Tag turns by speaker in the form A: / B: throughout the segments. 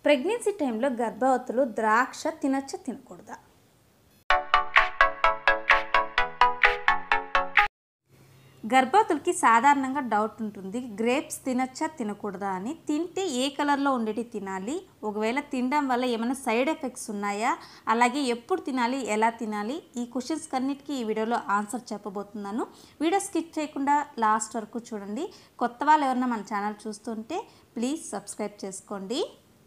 A: pregnancy టైంలో గర్భవతులు ద్రాక్ష తినచ్చా తినకూడదా గర్భవతులకి సాధారణంగా డౌట్ ఉంటుంది గ్రేప్స్ తినచ్చా తినకూడదా అని తింటే ఏ కలర్లో ఉండేటి తినాలి ఒకవేళ తినడం వల్ల ఏమైనా సైడ్ ఎఫెక్ట్స్ ఉన్నాయా అలాగే ఎప్పుడు తినాలి ఎలా తినాలి ఈ క్వశ్చన్స్ అన్నిటికీ ఈ వీడియోలో ఆన్సర్ చెప్పబోతున్నాను వీడియో స్కిప్ చేయకుండా లాస్ట్ వరకు చూడండి కొత్త వాళ్ళు ఎవరైనా మన ఛానల్ చూస్తుంటే ప్లీజ్ సబ్స్క్రైబ్ చేసుకోండి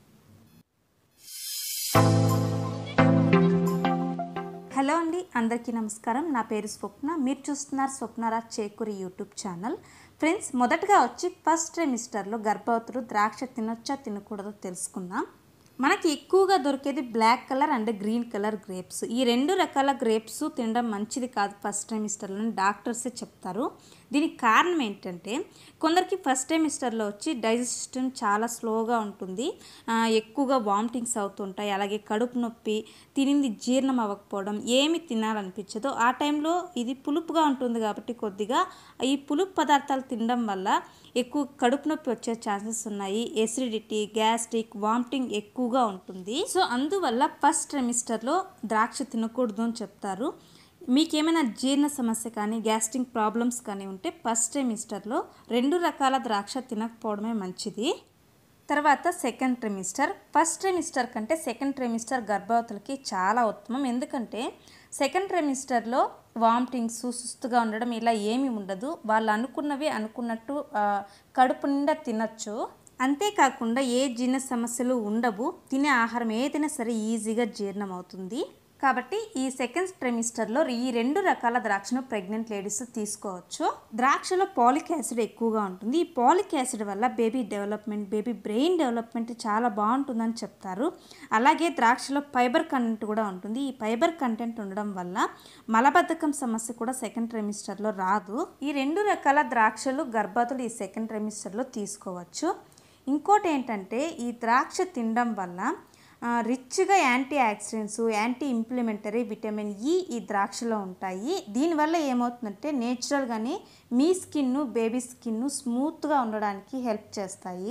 A: హలో అండి అందరికీ నమస్కారం నా పేరు స్వప్న మీరు చూస్తున్నారు Swapnaraj Chekuri YouTube channel friends మొదటగా వచ్చి ఫస్ట్ ట్రైమిస్టర్లో గర్భవతులు ద్రాక్ష తినొచ్చా తినకూడదో తెలుసుకుందాం మనకి ఎక్కువగా దొరికేది black colour and green colour grapes ఈ రెండు రకాల గ్రేప్స్ తినడం మంచిది కాదు ఫస్ట్ ట్రైమిస్టర్లో డాక్టర్సే చెప్తారు దీనికి కారణం ఏంటంటే కొందరికి ఫస్ట్ ట్రైమిస్టర్లో వచ్చి డైజెస్ట్ సిస్టమ్ చాలా స్లోగా ఉంటుంది ఆ, ఎక్కువగా వామిటింగ్స్ అవుతుంటాయి అలాగే కడుపు నొప్పి తినింది జీర్ణం అవ్వకపోవడం ఏమి తినాలనిపించదు ఆ టైంలో ఇది పులుపుగా ఉంటుంది కాబట్టి కొద్దిగా ఈ పులుపు పదార్థాలు తినడం వల్ల ఎక్కువ కడుపు నొప్పి వచ్చే ఛాన్సెస్ ఉన్నాయి ఎసిడిటీ గ్యాస్ట్రిక్ వామిటింగ్ ఎక్కువగా ఉంటుంది సో అందువల్ల ఫస్ట్ ట్రెమిస్టర్లో ద్రాక్ష తినకూడదు అని చెప్తారు మీకేమైనా జీర్ణ సమస్య కానీ గ్యాస్ట్రిక్ ప్రాబ్లమ్స్ కానీ ఉంటే ఫస్ట్ ట్రెమిస్టర్లో రెండు రకాల ద్రాక్ష తినకపోవడమే మంచిది తర్వాత సెకండ్ ట్రిమిస్టర్ ఫస్ట్ ట్రిమిస్టర్ కంటే సెకండ్ ట్రిమిస్టర్ గర్భవతులకి చాలా ఉత్తమం ఎందుకంటే సెకండ్ ట్రిమిస్టర్లో వామిటింగ్స్ సుస్తుగా ఉండడం ఇలా ఏమీ ఉండదు వాళ్ళు అనుకున్నవి అనుకున్నట్టు ఆ, కడుపు నిండా తినచ్చు అంతేకాకుండా ఏ జీర్ణ సమస్యలు ఉండవు తినే ఆహారం ఏదైనా సరే ఈజీగా జీర్ణం అవుతుంది కాబట్టి ఈ సెకండ్ ట్రెమిస్టర్లో ఈ రెండు రకాల ద్రాక్షను ప్రెగ్నెంట్ లేడీస్ తీసుకోవచ్చు ద్రాక్షలో పాలిక్ యాసిడ్ ఎక్కువగా ఉంటుంది ఈ పాలిక్ యాసిడ్ వల్ల baby development baby brain development చాలా బాగుంటుందని చెప్తారు అలాగే ద్రాక్షలో ఫైబర్ కంటెంట్ కూడా ఉంటుంది ఈ ఫైబర్ కంటెంట్ ఉండడం వల్ల మలబద్ధకం సమస్య కూడా సెకండ్ ట్రెమిస్టర్లో రాదు ఈ రెండు రకాల ద్రాక్షలు గర్భవతులు ఈ సెకండ్ ట్రెమిస్టర్లో తీసుకోవచ్చు ఇంకోటి ఏంటంటే ఈ ద్రాక్ష తినడం వల్ల ఆ, రిచ్గా antioxidants anti inflammatory vitamin E ఈ ద్రాక్షలో ఉంటాయి దీనివల్ల ఏమవుతుందంటే నేచురల్గానే మీ స్కిన్ బేబీ స్కిన్ స్మూత్గా ఉండడానికి హెల్ప్ చేస్తాయి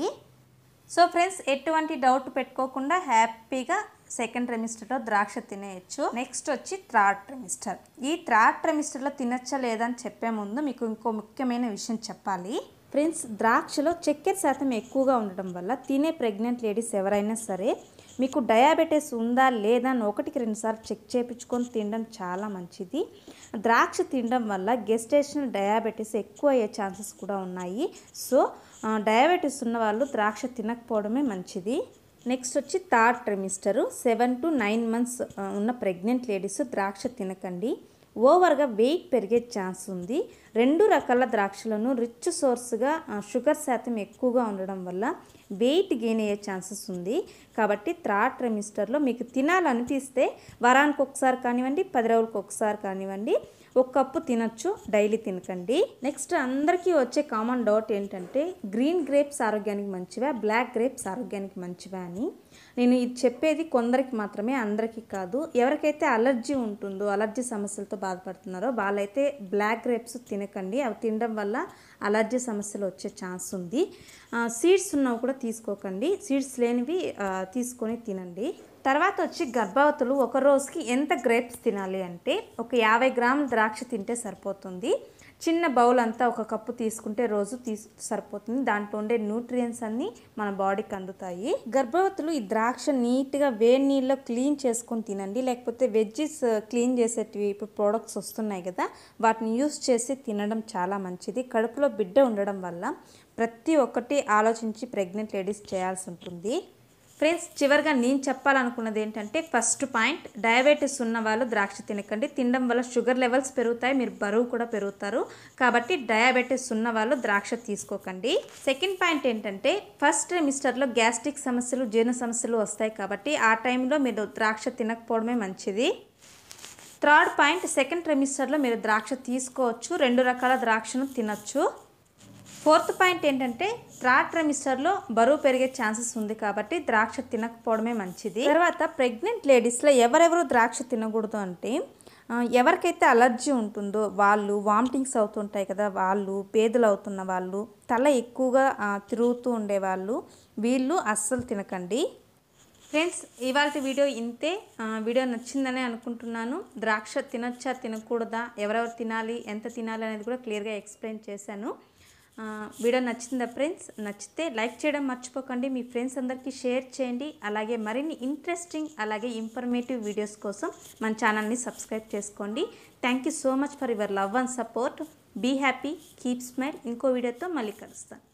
A: సో ఫ్రెండ్స్ ఎటువంటి డౌట్ పెట్టుకోకుండా హ్యాపీగా సెకండ్ ట్రెమిస్టర్లో ద్రాక్ష తినేయచ్చు నెక్స్ట్ వచ్చి థర్డ్ ట్రెమిస్టర్ ఈ థర్డ్ ట్రెమిస్టర్లో తినచ్చా లేదా అని చెప్పే ముందు మీకు ఇంకో ముఖ్యమైన విషయం చెప్పాలి ఫ్రెండ్స్ ద్రాక్షలో చక్కెర శాతం ఎక్కువగా ఉండడం వల్ల తినే ప్రెగ్నెంట్ లేడీస్ ఎవరైనా సరే మీకు డయాబెటీస్ ఉందా లేదా అని ఒకటికి రెండుసార్లు చెక్ చేయించుకొని తినడం చాలా మంచిది ద్రాక్ష తినడం వల్ల గెస్టేషనల్ డయాబెటీస్ ఎక్కువ అయ్యే ఛాన్సెస్ కూడా ఉన్నాయి సో ఆ, డయాబెటీస్ ఉన్న వాళ్ళు ద్రాక్ష తినకపోవడమే మంచిది నెక్స్ట్ వచ్చి third trimester seven to nine months ఉన్న ప్రెగ్నెంట్ లేడీస్ ద్రాక్ష తినకండి ఓవర్గా వెయిట్ పెరిగే ఛాన్స్ ఉంది రెండు రకాల ద్రాక్షలను రిచ్ సోర్స్గా షుగర్ శాతం ఎక్కువగా ఉండడం వల్ల వెయిట్ గెయిన్ అయ్యే ఛాన్సెస్ ఉంది కాబట్టి థర్డ్ ట్రెమిస్టర్లో మీకు తినాలనిపిస్తే వారానికి ఒకసారి కానివ్వండి పది రోజులకు ఒకసారి కానివ్వండి ఒక కప్పు తినచ్చు డైలీ తినకండి నెక్స్ట్ అందరికీ వచ్చే కామన్ డౌట్ ఏంటంటే గ్రీన్ గ్రేప్స్ ఆరోగ్యానికి మంచివా బ్లాక్ గ్రేప్స్ ఆరోగ్యానికి మంచివా అని నేను ఇది చెప్పేది కొందరికి మాత్రమే అందరికీ కాదు ఎవరికైతే అలర్జీ ఉంటుందో అలర్జీ సమస్యలతో బాధపడుతున్నారో వాళ్ళైతే బ్లాక్ గ్రేప్స్ తినకండి అవి తినడం వల్ల అలర్జీ సమస్యలు వచ్చే ఛాన్స్ ఉంది సీడ్స్ ఉన్నవి కూడా తీసుకోకండి సీడ్స్ లేనివి ఆ, తీసుకొని తినండి తర్వాత వచ్చి గర్భవతులు ఒక రోజుకి ఎంత గ్రేప్స్ తినాలి అంటే ఒక యాభై గ్రాముల ద్రాక్ష తింటే సరిపోతుంది చిన్న బౌల్ అంతా ఒక కప్పు తీసుకుంటే రోజు తీసు సరిపోతుంది దాంట్లో ఉండే న్యూట్రియన్స్ అన్నీ మన బాడీకి అందుతాయి గర్భవతులు ఈ ద్రాక్ష నీట్గా వేడి నీళ్ళలో క్లీన్ చేసుకొని తినండి లేకపోతే వెజ్జెస్ క్లీన్ చేసేటివి ఇప్పుడు ప్రోడక్ట్స్ వస్తున్నాయి కదా వాటిని యూస్ చేసి తినడం చాలా మంచిది కడుపులో బిడ్డ ఉండడం వల్ల ప్రతి ఒక్కటి ఆలోచించి ప్రెగ్నెంట్ లేడీస్ చేయాల్సి ఉంటుంది ఫ్రెండ్స్ చివరిగా నేను చెప్పాలనుకున్నది ఏంటంటే ఫస్ట్ పాయింట్ డయాబెటీస్ ఉన్న వాళ్ళు ద్రాక్ష తినకండి తినడం వల్ల షుగర్ లెవెల్స్ పెరుగుతాయి మీరు బరువు కూడా పెరుగుతారు కాబట్టి డయాబెటీస్ ఉన్న వాళ్ళు ద్రాక్ష తీసుకోకండి సెకండ్ పాయింట్ ఏంటంటే ఫస్ట్ మిస్టర్లో గ్యాస్ట్రిక్ సమస్యలు జీర్ణ సమస్యలు వస్తాయి కాబట్టి ఆ టైంలో మీరు ద్రాక్ష తినకపోవడమే మంచిది థర్డ్ పాయింట్ సెకండ్ ట్రెమిస్టర్లో మీరు ద్రాక్ష తీసుకోవచ్చు రెండు రకాల ద్రాక్షను తినచ్చు ఫోర్త్ పాయింట్ ఏంటంటే థర్డ్ ట్రైమిస్టర్లో బరువు పెరిగే ఛాన్సెస్ ఉంది కాబట్టి ద్రాక్ష తినకపోవడమే మంచిది తర్వాత ప్రెగ్నెంట్ లేడీస్లో ఎవరెవరు ద్రాక్ష తినకూడదు అంటే ఆ, ఎవరికైతే అలర్జీ ఉంటుందో వాళ్ళు వామిటింగ్స్ అవుతుంటాయి కదా వాళ్ళు పేదలు అవుతున్న వాళ్ళు తల ఎక్కువగా ఆ, తిరుగుతూ ఉండేవాళ్ళు వీళ్ళు అస్సలు తినకండి ఫ్రెండ్స్ ఇవాళ వీడియో ఇంతే ఆ, వీడియో నచ్చిందని అనుకుంటున్నాను ద్రాక్ష తినొచ్చా తినకూడదా ఎవరెవరు తినాలి ఎంత తినాలి అనేది కూడా క్లియర్గా ఎక్స్ప్లెయిన్ చేశాను ఆ, వీడియో నచ్చిందా ఫ్రెండ్స్ నచ్చితే లైక్ చేయడం మర్చిపోకండి మీ ఫ్రెండ్స్ అందరికీ షేర్ చేయండి అలాగే మరిన్ని ఇంట్రెస్టింగ్ అలాగే ఇన్ఫర్మేటివ్ వీడియోస్ కోసం మన ఛానల్ని సబ్స్క్రైబ్ చేసుకోండి thank you so much for your love and support be happy keep smile ఇంకో వీడియోతో మళ్ళీ కలుస్తాను